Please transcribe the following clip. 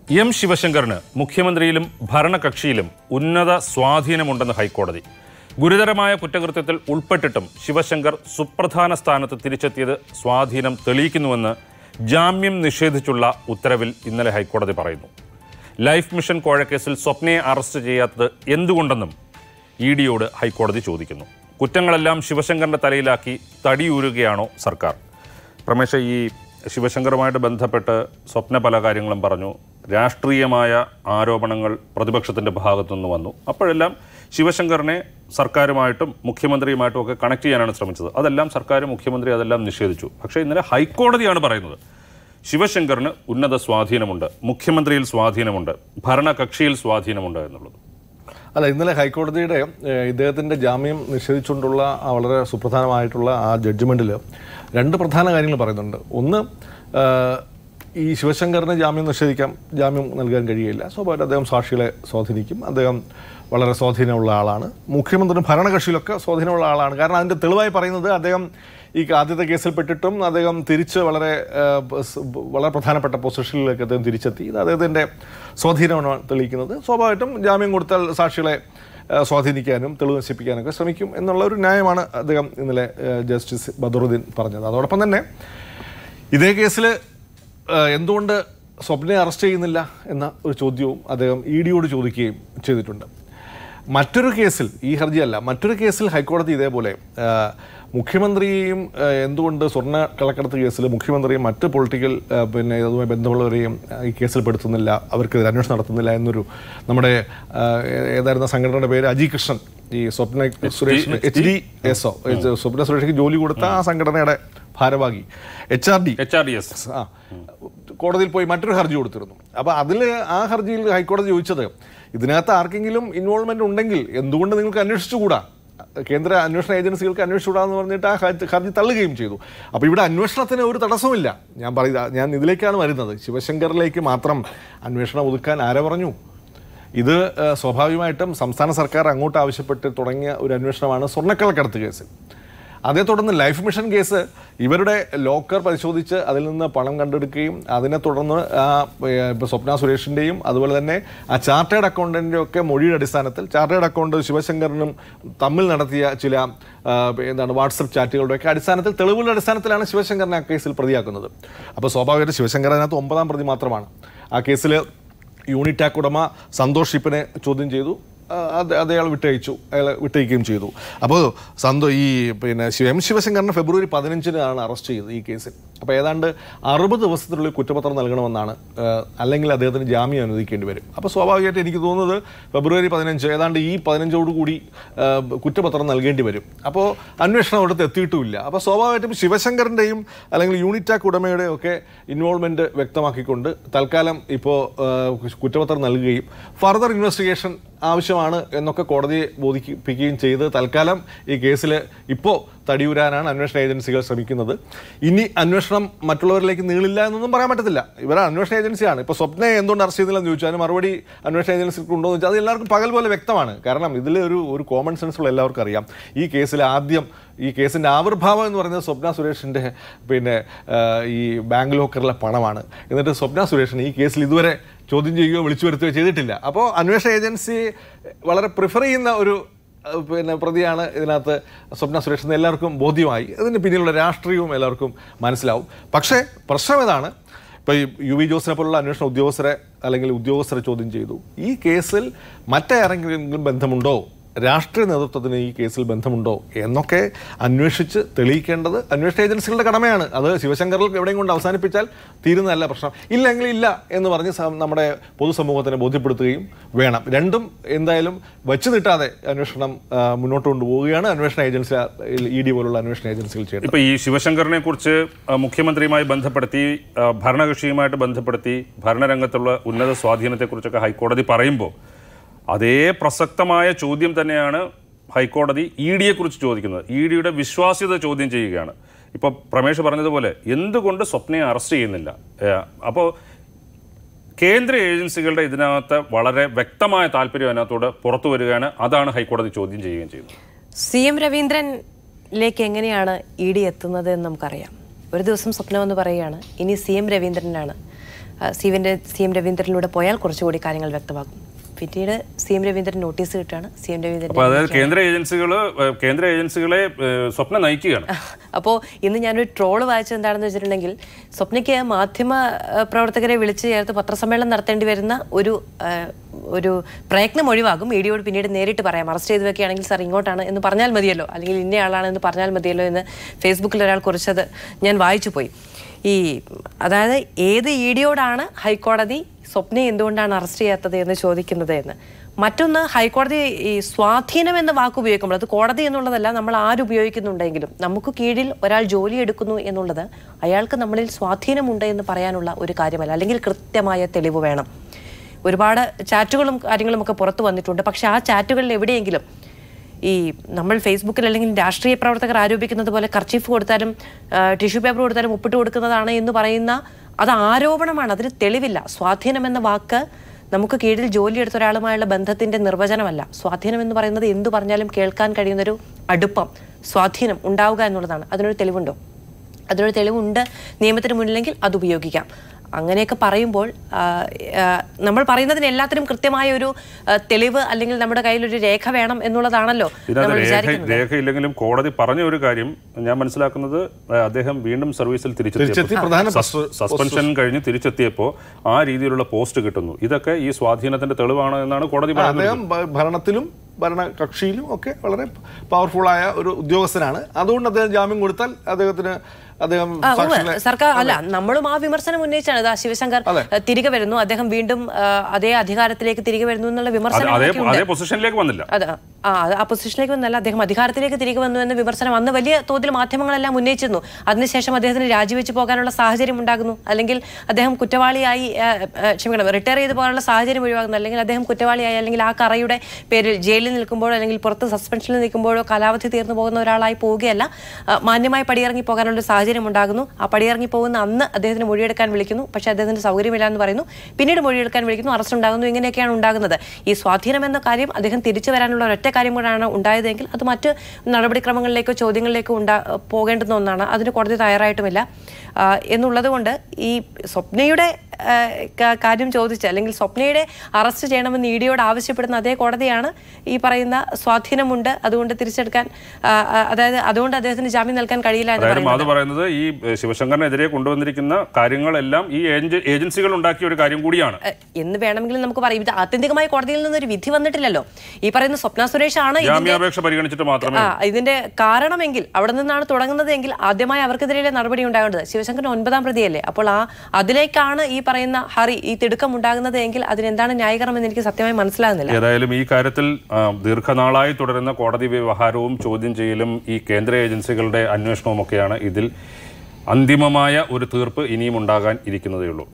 M ശിവശങ്കറിന് മുഖ്യമന്ത്രിയിലും ഭരണകക്ഷിയിലും ഉന്നത സ്വാധീനമുണ്ടെന്ന് ഹൈക്കോടതി ഗുരുതരമായ കുറ്റകൃത്യത്തിൽ ഉൾപ്പെട്ടിട്ടും ശിവശങ്കർ സുപ്രധാന സ്ഥാനത്ത് തിരിച്ചെത്തിയത് സ്വാധീനം തെളിയിക്കുന്നുവെന്ന് ജാമ്യം നിഷേധിച്ചുള്ള ഉത്തരവിൽ ഇന്നലെ ഹൈക്കോടതി പറയുന്നു ലൈഫ് മിഷൻ കോഴക്കേസിൽ സ്വപ്നയെ അറസ്റ്റ് ചെയ്യാത്തത് എന്തുകൊണ്ടെന്നും ഇ ഡിയോട് ഹൈക്കോടതി ചോദിക്കുന്നു കുറ്റങ്ങളെല്ലാം ശിവശങ്കറിന്റെ തലയിലാക്കി തടിയൂരുകയാണോ സർക്കാർ പ്രമേശ ഈ ശിവശങ്കറുമായിട്ട് ബന്ധപ്പെട്ട് സ്വപ്ന പല കാര്യങ്ങളും പറഞ്ഞു രാഷ്ട്രീയമായ ആരോപണങ്ങൾ പ്രതിപക്ഷത്തിൻ്റെ ഭാഗത്തുനിന്ന് വന്നു അപ്പോഴെല്ലാം ശിവശങ്കറിനെ സർക്കാരുമായിട്ടും മുഖ്യമന്ത്രിയുമായിട്ടും ഒക്കെ കണക്ട് ചെയ്യാനാണ് ശ്രമിച്ചത് അതെല്ലാം സർക്കാർ മുഖ്യമന്ത്രി അതെല്ലാം നിഷേധിച്ചു പക്ഷേ ഇന്നലെ ഹൈക്കോടതിയാണ് പറയുന്നത് ശിവശങ്കറിന് ഉന്നത സ്വാധീനമുണ്ട് മുഖ്യമന്ത്രിയിൽ സ്വാധീനമുണ്ട് ഭരണകക്ഷിയിൽ സ്വാധീനമുണ്ട് എന്നുള്ളത് അല്ല ഇന്നലെ ഹൈക്കോടതിയുടെ ഏഹ്, ഇദ്ദേഹത്തിന്റെ ജാമ്യം നിഷേധിച്ചുകൊണ്ടുള്ള ആ വളരെ സുപ്രധാനമായിട്ടുള്ള ആ ജഡ്ജ്മെന്റിൽ രണ്ട് പ്രധാന കാര്യങ്ങൾ പറയുന്നുണ്ട് ഒന്ന് ഏഹ്, ഈ ശിവശങ്കറിന് ജാമ്യം നിഷേധിക്കാം ജാമ്യം നൽകാൻ കഴിയില്ല സ്വാഭാവികമായിട്ട് അദ്ദേഹം സാക്ഷികളെ സ്വാധീനിക്കും അദ്ദേഹം വളരെ സ്വാധീനമുള്ള ആളാണ് മുഖ്യമന്ത്രി ഭരണകക്ഷിയിലൊക്കെ സ്വാധീനമുള്ള ആളാണ് കാരണം അതിൻ്റെ തെളിവായി പറയുന്നത് അദ്ദേഹം ഈ ആദ്യത്തെ കേസിൽ പെട്ടിട്ടും അദ്ദേഹം തിരിച്ച് വളരെ ഏഹ്, സ് വളരെ പ്രധാനപ്പെട്ട പൊസിഷനിലേക്ക് അദ്ദേഹം തിരിച്ചെത്തി ഇത് അദ്ദേഹത്തിൻ്റെ സ്വാധീനമാണ് തെളിയിക്കുന്നത് സ്വാഭാവികമായിട്ടും ജാമ്യം കൊടുത്താൽ സാക്ഷികളെ ഏഹ്, സ്വാധീനിക്കാനും തെളിവ് നശിപ്പിക്കാനൊക്കെ ശ്രമിക്കും എന്നുള്ള ഒരു ന്യായമാണ് അദ്ദേഹം ഇന്നലെ ഏഹ്, ജസ്റ്റിസ് ബദറുദ്ദീൻ പറഞ്ഞത് അതോടൊപ്പം തന്നെ ഇതേ കേസിൽ എന്തുകൊണ്ട് സ്വപ്നയെ അറസ്റ്റ് ചെയ്യുന്നില്ല എന്ന ഒരു ചോദ്യവും അദ്ദേഹം ഇ ഡിയോട് ചോദിക്കുകയും ചെയ്തിട്ടുണ്ട് മറ്റൊരു കേസിൽ ഈ ഹർജിയല്ല മറ്റൊരു കേസിൽ ഹൈക്കോടതി ഇതേപോലെ ആ, മുഖ്യമന്ത്രിയെയും ആ, എന്തുകൊണ്ട് സ്വർണ്ണ കളക്കടത്ത് കേസിൽ മുഖ്യമന്ത്രിയും മറ്റ് പൊളിറ്റിക്കൽ ആ, പിന്നെ അതുമായി ബന്ധമുള്ളവരെയും ആ, ഈ കേസിൽ പെടുത്തുന്നില്ല അവർക്കെതിരെ അന്വേഷണം നടത്തുന്നില്ല എന്നൊരു നമ്മുടെ ആ, ഏ- ഏതായിരുന്ന സംഘടനയുടെ പേര് അജി കൃഷ്ണൻ ഈ Swapna Suresh H D S ഒ സ്വപ്ന സുരേഷിക്ക് ജോലി കൊടുത്ത ആ സംഘടനയുടെ ഭാരവാഹി H R D H R D S ആ കോടതിയിൽ പോയി മറ്റൊരു ഹർജി കൊടുത്തിരുന്നു അപ്പോൾ അതിൽ ആ ഹർജിയിൽ ഹൈക്കോടതി ചോദിച്ചത് ഇതിനകത്ത് ആർക്കെങ്കിലും ഇൻവോൾവ്മെന്റ് ഉണ്ടെങ്കിൽ എന്തുകൊണ്ട് നിങ്ങൾക്ക് അന്വേഷിച്ചുകൂടാ കേന്ദ്ര അന്വേഷണ ഏജൻസികൾക്ക് അന്വേഷിച്ചുകൂടാന്ന് പറഞ്ഞിട്ട് ആ ഹർജി- ഹർജി തള്ളുകയും ചെയ്തു അപ്പോൾ ഇവിടെ അന്വേഷണത്തിന് ഒരു തടസ്സമില്ല ഞാൻ പറയുക ഞാൻ ഇതിലേക്കാണ് വരുന്നത് ശിവശങ്കറിലേക്ക് മാത്രം അന്വേഷണം ഒതുക്കാൻ ആരെ പറഞ്ഞു ഇത് ഏഹ്, സ്വാഭാവികമായിട്ടും സംസ്ഥാന സർക്കാർ അങ്ങോട്ട് ആവശ്യപ്പെട്ട് തുടങ്ങിയ ഒരു അന്വേഷണമാണ് സ്വർണ്ണക്കള്ളക്കടത്ത് കേസ് അതേ തുടർന്ന് ലൈഫ് മിഷൻ കേസ് ഇവരുടെ ലോക്കർ പരിശോധിച്ച് അതിൽ നിന്ന് പണം കണ്ടെടുക്കുകയും അതിനെ തുടർന്ന് ആ ഏഹ്, ഇപ്പൊ സ്വപ്ന സുരേഷിൻ്റെയും അതുപോലെ തന്നെ ആ ചാർട്ടേഡ് അക്കൗണ്ടൻ്റെയും ഒക്കെ മൊഴിയുടെ അടിസ്ഥാനത്തിൽ ചാർട്ടേഡ് അക്കൗണ്ട് ശിവശങ്കറിനും തമ്മിൽ നടത്തിയ ചില ആ, എന്താണ് വാട്സപ്പ് ചാറ്റുകളുടെ ഒക്കെ അടിസ്ഥാനത്തിൽ തെളിവുകളുടെ അടിസ്ഥാനത്തിലാണ് ശിവശങ്കറിനെ ആ കേസിൽ പ്രതിയാക്കുന്നത് അപ്പോൾ സ്വാഭാവികമായിട്ട് ശിവശങ്കർ അതിനകത്ത് ഒമ്പതാം പ്രതി മാത്രമാണ് ആ കേസിൽ യൂണിറ്റാക് ഉടമ സന്തോഷ് ഷിപ്പിനെ ചോദ്യം ചെയ്തു ആ, അത് അത് അയാൾ വിട്ടയച്ചു അയാൾ വിട്ടയക്കുകയും ചെയ്തു അപ്പോൾ സന്തോ ഈ പിന്നെ ശിവ- എം ശിവശങ്കറിനെ ഫെബ്രുവരി പതിനഞ്ചിനാണ് അറസ്റ്റ് ചെയ്തത് ഈ കേസിൽ അപ്പോൾ ഏതാണ്ട് അറുപത് ദിവസത്തിനുള്ളിൽ കുറ്റപത്രം നൽകണമെന്നാണ് ആ, അല്ലെങ്കിൽ അദ്ദേഹത്തിന് ജാമ്യം അനുവദിക്കേണ്ടി വരും അപ്പോൾ സ്വാഭാവികമായിട്ട് എനിക്ക് തോന്നുന്നത് ഫെബ്രുവരി പതിനഞ്ച് ഏതാണ്ട് ഈ പതിനഞ്ചോടുകൂടി ആ, കുറ്റപത്രം നൽകേണ്ടി വരും അപ്പോൾ അന്വേഷണം അവിടുത്തെ എത്തിയിട്ടുമില്ല അപ്പോൾ സ്വാഭാവികമായിട്ടും ശിവശങ്കറിൻ്റെയും അല്ലെങ്കിൽ യൂണിറ്റാക് ഉടമയുടെയും ഒക്കെ ഇൻവോൾവ്മെൻറ്റ് വ്യക്തമാക്കിക്കൊണ്ട് തൽക്കാലം ഇപ്പോൾ കുറ്റപത്രം നൽകുകയും ഫർദർ ഇൻവെസ്റ്റിഗേഷൻ ആവശ്യമാണ് എന്നൊക്കെ കോടതിയെ ബോധിപ്പിക്കുകയും ചെയ്ത് തൽക്കാലം ഈ കേസിൽ ഇപ്പോൾ തടിയൂരാനാണ് അന്വേഷണ ഏജൻസികൾ ശ്രമിക്കുന്നത് ഇനി അന്വേഷണം മറ്റുള്ളവരിലേക്ക് നീളില്ല എന്നൊന്നും പറയാൻ പറ്റത്തില്ല ഇവർ അന്വേഷണ ഏജൻസിയാണ് ഇപ്പോൾ സ്വപ്നയെ എന്തുകൊണ്ട് അറസ്റ്റ് ചെയ്തില്ലെന്ന് ചോദിച്ചാൽ അതിന് മറുപടി അന്വേഷണ ഏജൻസിക്ക് ഉണ്ടോ എന്ന് വെച്ചാൽ അത് എല്ലാവർക്കും പകൽ പോലെ വ്യക്തമാണ് കാരണം ഇതിൽ ഒരു ഒരു കോമൺ സെൻസ് ഉള്ള എല്ലാവർക്കും അറിയാം ഈ കേസിൽ ആദ്യം ഈ കേസിൻ്റെ ആവിർഭാവം എന്ന് പറയുന്നത് സ്വപ്ന സുരേഷിൻ്റെ പിന്നെ ആ, ഈ ബാങ്ക് ലോക്കറിലെ പണമാണ് എന്നിട്ട് സ്വപ്ന സുരേഷിന് ഈ കേസിൽ ഇതുവരെ ചോദ്യം ചെയ്യുകയോ വിളിച്ചു വരുത്തുകയോ ചെയ്തിട്ടില്ല അപ്പോൾ അന്വേഷണ ഏജൻസി വളരെ പ്രിഫർ ചെയ്യുന്ന ഒരു അഹ് പിന്നെ പ്രതിയാണ് ഇതിനകത്ത് സ്വപ്ന സുരേഷ് എന്ന് എല്ലാവർക്കും ബോധ്യമായി ഇതിന് പിന്നിലുള്ള രാഷ്ട്രീയവും എല്ലാവർക്കും മനസ്സിലാവും പക്ഷേ പ്രശ്നം ഇതാണ് ഇപ്പോൾ ഈ യു വി ജോസിനെ പോലുള്ള അന്വേഷണ ഉദ്യോഗസ്ഥരെ അല്ലെങ്കിൽ ഉദ്യോഗസ്ഥരെ ചോദ്യം ചെയ്തു ഈ കേസിൽ മറ്റാരെങ്കിലും ബന്ധമുണ്ടോ രാഷ്ട്രീയ നേതൃത്വത്തിന് ഈ കേസിൽ ബന്ധമുണ്ടോ എന്നൊക്കെ അന്വേഷിച്ച് തെളിയിക്കേണ്ടത് അന്വേഷണ ഏജൻസികളുടെ കടമയാണ് അത് ശിവശങ്കറിൽ എവിടെയും കൊണ്ട് അവസാനിപ്പിച്ചാൽ തീരുന്നതല്ല പ്രശ്നം ഇല്ലെങ്കിൽ ഇല്ല എന്ന് പറഞ്ഞ് സം- നമ്മുടെ പൊതുസമൂഹത്തിനെ ബോധ്യപ്പെടുത്തുകയും വേണം രണ്ടും എന്തായാലും വച്ചു നീട്ടാതെ അന്വേഷണം ആ, മുന്നോട്ട് കൊണ്ടുപോവുകയാണ് അന്വേഷണ ഏജൻസി ഇ ഡി പോലുള്ള അന്വേഷണ ഏജൻസികൾ ചെയ്യുന്നത് ഇപ്പൊ ഈ ശിവശങ്കറിനെ കുറിച്ച് ആ, മുഖ്യമന്ത്രിയുമായി ബന്ധപ്പെടുത്തി ആ, ഭരണകക്ഷിയുമായിട്ട് ബന്ധപ്പെടുത്തി ഭരണരംഗത്തുള്ള ഉന്നത സ്വാധീനത്തെക്കുറിച്ചൊക്കെ ഹൈക്കോടതി പറയുമ്പോൾ അതേ പ്രസക്തമായ ചോദ്യം തന്നെയാണ് ഹൈക്കോടതി ഇ ഡിയെ കുറിച്ച് ചോദിക്കുന്നത് ഇ ഡിയുടെ വിശ്വാസ്യത ചോദ്യം ചെയ്യുകയാണ് ഇപ്പോൾ പ്രമേഷ് പറഞ്ഞതുപോലെ എന്തുകൊണ്ട് സ്വപ്നയെ അറസ്റ്റ് ചെയ്യുന്നില്ല അപ്പോൾ കേന്ദ്ര ഏജൻസികളുടെ ഇതിനകത്ത് വളരെ വ്യക്തമായ താല്പര്യം അതിനകത്തോട് പുറത്തു വരികയാണ് അതാണ് ഹൈക്കോടതി ചോദ്യം ചെയ്യുകയും ചെയ്യുന്നത് സി എം രവീന്ദ്രനിലേക്ക് എങ്ങനെയാണ് ഇ ഡി എത്തുന്നത് എന്ന് നമുക്കറിയാം ഒരു ദിവസം സ്വപ്നമെന്ന് പറയുകയാണ് ഇനി സി എം രവീന്ദ്രനാണ് സി എമ്മിൻ്റെ സി എം രവീന്ദ്രനിലൂടെ പോയാൽ കുറച്ചുകൂടി കാര്യങ്ങൾ വ്യക്തമാകും പിന്നീട് സി എം രവീന്ദ്രൻ നോട്ടീസ് കിട്ടുകയാണ് സി എം രവീന്ദ്രൻ അപ്പൊ അതായത് കേന്ദ്ര ഏജൻസികൾ കേന്ദ്ര ഏജൻസികളെ ഏഹ്, സ്വപ്നം നയിക്കുകയാണ് അപ്പോൾ ഇന്ന് ഞാനൊരു ട്രോള് വായിച്ചത് എന്താണെന്ന് വെച്ചിട്ടുണ്ടെങ്കിൽ സ്വപ്നയ്ക്ക് മാധ്യമ ആ, പ്രവർത്തകരെ വിളിച്ച് ചേർത്ത് പത്രസമ്മേളനം നടത്തേണ്ടി വരുന്ന ഒരു ആ, ഒരു പ്രയത്നം ഒഴിവാകും മീഡിയയോട് പിന്നീട് നേരിട്ട് പറയാം അറസ്റ്റ് ചെയ്ത് വെക്കുകയാണെങ്കിൽ സാർ ഇങ്ങോട്ടാണ് എന്ന് പറഞ്ഞാൽ മതിയല്ലോ അല്ലെങ്കിൽ ഇന്നയാളാണ് എന്ന് പറഞ്ഞാൽ മതിയല്ലോ എന്ന് ഫേസ്ബുക്കിൽ ഒരാൾ കുറിച്ചത് ഞാൻ വായിച്ചു പോയി ഈ അതായത് ഏത് ഈഡിയോടാണ് ഹൈക്കോടതി സ്വപ്നയെ എന്തുകൊണ്ടാണ് അറസ്റ്റ് ചെയ്യാത്തത് എന്ന് ചോദിക്കുന്നത് എന്ന് മറ്റൊന്ന് ഹൈക്കോടതി ഈ സ്വാധീനം എന്ന വാക്ക് ഉപയോഗിക്കുമ്പോൾ അത് കോടതി എന്നുള്ളതല്ല നമ്മൾ ആരുപയോഗിക്കുന്നുണ്ടെങ്കിലും നമുക്ക് കീഴിൽ ഒരാൾ ജോലി എടുക്കുന്നു എന്നുള്ളത് അയാൾക്ക് നമ്മളിൽ സ്വാധീനമുണ്ട് എന്ന് പറയാനുള്ള ഒരു കാര്യമല്ല അല്ലെങ്കിൽ കൃത്യമായ തെളിവ് വേണം ഒരുപാട് ചാറ്റുകളും കാര്യങ്ങളും ഒക്കെ പുറത്തു വന്നിട്ടുണ്ട് പക്ഷെ ആ ചാറ്റുകളിൽ എവിടെയെങ്കിലും ഈ നമ്മൾ ഫേസ്ബുക്കിൽ അല്ലെങ്കിൽ രാഷ്ട്രീയ പ്രവർത്തകർ ആരോപിക്കുന്നത് പോലെ കർച്ചീഫ് കൊടുത്താലും ആ, ടിഷ്യൂ പേപ്പർ കൊടുത്താലും ഒപ്പിട്ട് കൊടുക്കുന്നതാണ് എന്ന് പറയുന്ന അത് ആരോപണമാണ് അതിന് തെളിവില്ല സ്വാധീനം എന്ന വാക്ക് നമുക്ക് കീഴിൽ ജോലിയെടുത്ത ഒരാളുമായുള്ള ബന്ധത്തിന്റെ നിർവചനമല്ല സ്വാധീനം എന്ന് പറയുന്നത് എന്തു പറഞ്ഞാലും കേൾക്കാൻ കഴിയുന്നൊരു അടുപ്പം സ്വാധീനം ഉണ്ടാവുക എന്നുള്ളതാണ് അതിനൊരു തെളിവുണ്ടോ അതിനൊരു തെളിവുണ്ട് നിയമത്തിന് മുന്നിലെങ്കിൽ അത് ഉപയോഗിക്കാം അങ്ങനെയൊക്കെ പറയുമ്പോൾ ആ, ആ, നമ്മൾ പറയുന്നതിന് എല്ലാത്തിനും കൃത്യമായ ഒരു ആ, തെളിവ് അല്ലെങ്കിൽ നമ്മുടെ കയ്യിൽ ഒരു രേഖ വേണം എന്നുള്ളതാണല്ലോ നമ്മൾ ഇതിനകത്ത് രേഖ വിചാരിക്കുന്നത് രേഖയില്ലെങ്കിലും കോടതി പറഞ്ഞ ഒരു കാര്യം ഞാൻ മനസ്സിലാക്കുന്നത് ഏഹ്, അദ്ദേഹം വീണ്ടും സർവീസിൽ തിരിച്ചെത്തി തിരിച്ചെത്തിയപ്പോൾ പ്രധാന സസ്- സസ്പെൻഷൻ കഴിഞ്ഞ് തിരിച്ചെത്തിയപ്പോൾ ആ രീതിയിലുള്ള പോസ്റ്റ് കിട്ടുന്നു ഇതൊക്കെ ഈ സ്വാധീനത്തിന്റെ തെളിവാണ് എന്നാണ് കോടതി പറയുന്നത് അദ്ദേഹം ഭ- ഭരണത്തിലും ഭരണകക്ഷിയിലും ഒക്കെ വളരെ പവർഫുൾ ആയ ഒരു ഉദ്യോഗസ്ഥനാണ് അതുകൊണ്ട് അദ്ദേഹം ജാമ്യം കൊടുത്താൽ അദ്ദേഹത്തിന് അദ്ദേഹം ആ, ഉവ്വ്. സാക്ഷികളെ- സർക്കാർ അല്ല നമ്മളും ആ വിമർശനം ഉന്നയിച്ചാണ് ഇതാ ശിവശങ്കർ അതെ. ഏഹ്, തിരികെ വരുന്നു അദ്ദേഹം വീണ്ടും ആ, അതേ അധികാരത്തിലേക്ക് തിരികെ വരുന്നു എന്നുള്ള അത് അതേ വിമർശനങ്ങളൊക്കെ ഉണ്ട് അതേ പൊസിഷനിലേക്ക് വന്നില്ല അത് ആ അത് ആ പൊസിഷനിലേക്ക് വന്നല്ല അദ്ദേഹം അധികാരത്തിലേക്ക് തിരികെ വന്നു എന്ന വിമർശനം അന്ന് വലിയ തോതിൽ മാധ്യമങ്ങളെല്ലാം ഉന്നയിച്ചിരുന്നു അതിനുശേഷം അദ്ദേഹത്തിന് രാജിവെച്ച് പോകാനുള്ള സാഹചര്യം ഉണ്ടാകുന്നു അല്ലെങ്കിൽ അദ്ദേഹം കുറ്റവാളിയായി ആ, ആ, ക്ഷമിക്കണം റിട്ടയർ ചെയ്ത് പോകാനുള്ള സാഹചര്യം ഒഴിവാകുന്നു അല്ലെങ്കിൽ അദ്ദേഹം കുറ്റവാളിയായി അല്ലെങ്കിൽ ആ കറയുടെ പേരിൽ ജയിലിൽ നിൽക്കുമ്പോഴോ അല്ലെങ്കിൽ പുറത്ത് സസ്പെൻഷനിൽ നിൽക്കുമ്പോഴോ കാലാവധി തീർന്നു പോകുന്ന ഒരാളായി പോവുകയല്ല ആ, മാന്യമായി പടിയിറങ്ങി പോകാനുള്ള ഒരു സാഹചര്യം ഉണ്ടാകുന്നു ആ പടിയിറങ്ങി പോകുന്ന അന്ന് അദ്ദേഹത്തിന് മൊഴിയെടുക്കാൻ വിളിക്കുന്നു പക്ഷേ അദ്ദേഹത്തിന് സൗകര്യമില്ല എന്ന് പറയുന്നു പിന്നീട് മൊഴിയെടുക്കാൻ വിളിക്കുന്നു അറസ്റ്റ് ഉണ്ടാകുന്നു ഇങ്ങനെയൊക്കെയാണ് ഉണ്ടാകുന്നത് ഈ സ്വാധീനം എന്ന കാര്യം അദ്ദേഹം തിരിച്ചു വരാനുള്ള ഒരൊറ്റ കാര്യം കൂടാണ് ഉണ്ടായതെങ്കിൽ അത് മറ്റ് നടപടിക്രമങ്ങളിലേക്കോ ചോദ്യങ്ങളിലേക്കോ ഉണ്ടാ പോകേണ്ടുന്ന ഒന്നാണ് അതിന് കോടതി തയ്യാറായിട്ടുമില്ല ആ, എന്നുള്ളത് കൊണ്ട് ഈ സ്വപ്നയുടെ ആ, ക- കാര്യം ചോദിച്ച് അല്ലെങ്കിൽ സ്വപ്നയുടെ അറസ്റ്റ് ചെയ്യണമെന്ന് ഇ ഡിയോട് ആവശ്യപ്പെടുന്ന അതേ കോടതിയാണ് ഈ പറയുന്ന സ്വാധീനമുണ്ട് അതുകൊണ്ട് തിരിച്ചെടുക്കാൻ ആ, ആ, അതായത് അതുകൊണ്ട് അദ്ദേഹത്തിന് ജാമ്യം നൽകാൻ കഴിയില്ല എന്ന് അതായത് പറയുന്നത് അത് പറയുന്നത് ഈ ഏഹ്, ശിവശങ്കറിനെതിരെ കൊണ്ടുവന്നിരിക്കുന്ന കാര്യങ്ങളെല്ലാം ഈ ഏജ- ഏജൻസികൾ ഉണ്ടാക്കിയ ഒരു കാര്യം കൂടിയാണ് എ, എന്ന് വേണമെങ്കിലും നമുക്ക് പറയാം ഇത് ആത്യന്തികമായി കോടതിയിൽ നിന്നൊരു വിധി വന്നിട്ടില്ലല്ലോ ഈ പറയുന്ന സ്വപ്ന സുരേഷ് ആണ് ഇതിന്റെ ജാമ്യാപേക്ഷ പരിഗണിച്ചിട്ട് മാത്രമേ ആ ഇതിന്റെ കാരണമെങ്കിൽ അവിടെ നിന്നാണ് തുടങ്ങുന്നതെങ്കിൽ ആദ്യമായി അവർക്കെതിരെ നടപടി ഉണ്ടാകേണ്ടത് ശിവശങ്കരൻ ഒൻപതാം പ്രതിയല്ലേ അപ്പോൾ ആ അതിലേക്കാണ് ഈ പറയുന്ന ഹറി ഈ തിടുക്കം ഉണ്ടാകുന്നത് എങ്കിൽ അതിനെന്താണ് ന്യായീകരണം എന്ന് എനിക്ക് സത്യമായി മനസ്സിലാകുന്നില്ല ഏതായാലും ഈ കാര്യത്തിൽ ആ, ദീർഘനാളായി തുടരുന്ന കോടതി വ്യവഹാരവും ചോദ്യം ചെയ്യലും ഈ കേന്ദ്ര ഏജൻസികളുടെ അന്വേഷണവും ഒക്കെയാണ് ഇതിൽ അന്തിമമായ ഒരു തീർപ്പ് ഇനിയും ഉണ്ടാകാൻ ഇരിക്കുന്നതേ ഉള്ളൂ